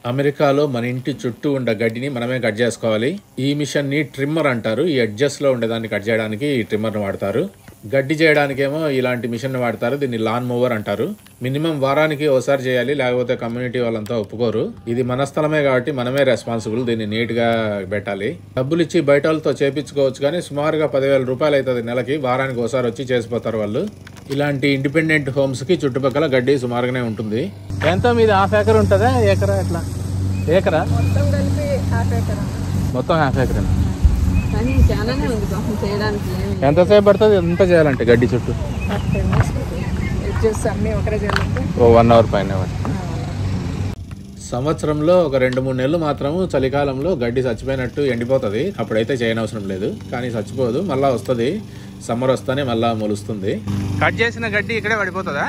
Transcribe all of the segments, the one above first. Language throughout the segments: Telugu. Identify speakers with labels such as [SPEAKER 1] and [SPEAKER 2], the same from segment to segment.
[SPEAKER 1] అమెరికాలో మన ఇంటి చుట్టూ ఉండే గడ్డిని మనమే కట్ చేసుకోవాలి ఈ మిషన్ ని ట్రిమ్మర్ అంటారు ఈ ఎడ్జెస్ లో ఉండేదాన్ని కట్ చేయడానికి ఈ ట్రిమ్మర్ ని వాడతారు గడ్డి చేయడానికేమో ఇలాంటి మిషన్ వాడతారు దీన్ని లాన్ మూవర్ అంటారు మినిమం వారానికి ఒకసారి చేయాలి లేకపోతే కమ్యూనిటీ వాళ్ళంతా ఒప్పుకోరు ఇది మన స్థలమే కాబట్టి మనమే రెస్పాన్సిబుల్ దీన్ని నీట్ గా పెట్టాలి డబ్బులు ఇచ్చి బయట వాళ్ళతో చేపించుకోవచ్చు కానీ సుమారుగా పదివేల రూపాయలు అవుతుంది నెలకి వారానికి ఒకసారి వచ్చి చేసిపోతారు వాళ్ళు ఇలాంటి ఇండిపెండెంట్ హోమ్స్ కి చుట్టుపక్కల గడ్డి సుమారుగానే ఉంటుంది ఎంత మీది హాఫ్ ఎకర్ ఉంటుందా ఏకరా ఎట్లా ఏకరా
[SPEAKER 2] మొత్తం కలిపి హాఫ్ ఎకర్
[SPEAKER 1] మొత్తం హాఫ్ ఎకర్
[SPEAKER 2] కానీ చాలానే ఉంది పాపం చేయడానికి ఏమి
[SPEAKER 1] ఎంతసేపు పడుతుంది ఎంత చేయాలంటే గడ్డి చుట్టూ
[SPEAKER 2] ఎడ్జెస్ అన్ని ఒకరే చేయాలంటే
[SPEAKER 1] ఓ వన్ అవర్ పైన సంవత్సరంలో ఒక రెండు మూడు నెలలు మాత్రము చలికాలంలో గడ్డి చచ్చిపోయినట్టు ఎండిపోతుంది అప్పుడైతే చేయనవసరం లేదు కానీ చచ్చిపోదు మళ్ళా వస్తుంది సమ్మర్ వస్తానే మళ్ళా మొలుస్తుంది కట్ చేసిన గడ్డి ఇక్కడే పడిపోతుందా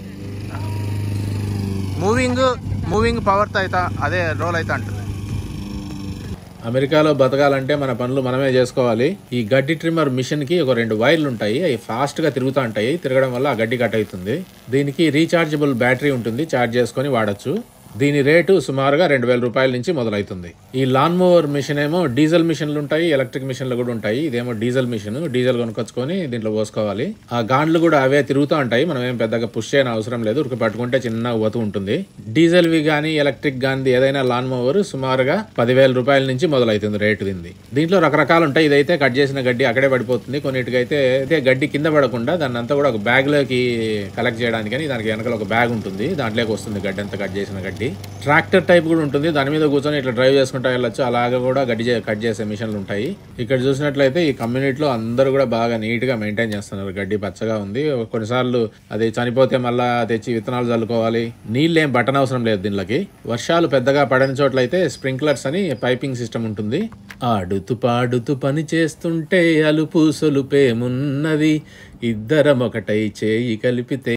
[SPEAKER 1] మూవింగ్ మూవింగ్ పవర్ అయితే అదే రోల్ అయితే అంటుంది అమెరికాలో బతకాలంటే మన పనులు మనమే చేసుకోవాలి ఈ గడ్డి ట్రిమ్మర్ మిషన్ కి ఒక రెండు వైర్లు ఉంటాయి అవి ఫాస్ట్ గా తిరుగుతూ ఉంటాయి తిరగడం వల్ల ఆ గడ్డి కట్ అవుతుంది దీనికి రీఛార్జబుల్ బ్యాటరీ ఉంటుంది ఛార్జ్ చేసుకొని వాడచ్చు దీని రేటు సుమారుగా రెండు వేల రూపాయల నుంచి మొదలవుతుంది ఈ లాన్ మూవర్ మిషన్ ఏమో డీజిల్ మిషన్లు ఉంటాయి ఎలక్ట్రిక్ మిషన్లు కూడా ఉంటాయి ఇదేమో డీజిల్ మిషన్ డీజిల్ కొనుక్కొచ్చుకొని దీంట్లో పోసుకోవాలి ఆ గాండ్లు కూడా అవే తిరుగుతూ ఉంటాయి మనం ఏం పెద్దగా పుష్ చేయని అవసరం లేదు ఉరికి పట్టుకుంటే చిన్న ఊతూ ఉంటుంది డీజిల్ వి కానీ ఎలక్ట్రిక్ గానీ ఏదైనా లాన్ మూవర్ సుమారుగా పదివేల రూపాయల నుంచి మొదలవుతుంది రేటు దీన్ని దీంట్లో రకరకాలు ఉంటాయి ఇదైతే కట్ చేసిన గడ్డి అక్కడే పడిపోతుంది కొన్నిటికైతే అయితే గడ్డి కింద పడకుండా దాన్ని అంతా కూడా ఒక బ్యాగ్ లోకి కలెక్ట్ చేయడానికి దానికి వెనకాల ఒక బ్యాగ్ ఉంటుంది దాంట్లోకి వస్తుంది గడ్డి అంతా కట్ చేసిన గడ్డి ట్రాక్టర్ టైప్ కూడా ఉంటుంది దాని మీద కూర్చొని ఇట్లా డ్రైవ్ చేసుకుంటా వెళ్ళొచ్చు అలాగే కూడా గడ్డి చే- కట్ చేసే మిషన్లు ఉంటాయి ఇక్కడ చూసినట్లయితే ఈ కమ్యూనిటీలో అందరూ కూడా బాగా నీట్ గా మెయింటైన్ చేస్తున్నారు గడ్డి పచ్చగా ఉంది కొన్నిసార్లు అది చనిపోతే మళ్ళా తెచ్చి విత్తనాలు చల్లుకోవాలి నీళ్ళు ఏం బట్టన అవసరం లేదు దీనిలోకి వర్షాలు పెద్దగా పడని చోట్లయితే స్ప్రింక్లర్స్ అని పైపింగ్ సిస్టమ్ ఉంటుంది ఆడుతూ పాడుతూ పని చేస్తుంటే అలుపు సొలుపేమున్నది ఇద్దరం ఒకటై చేయి కలిపితే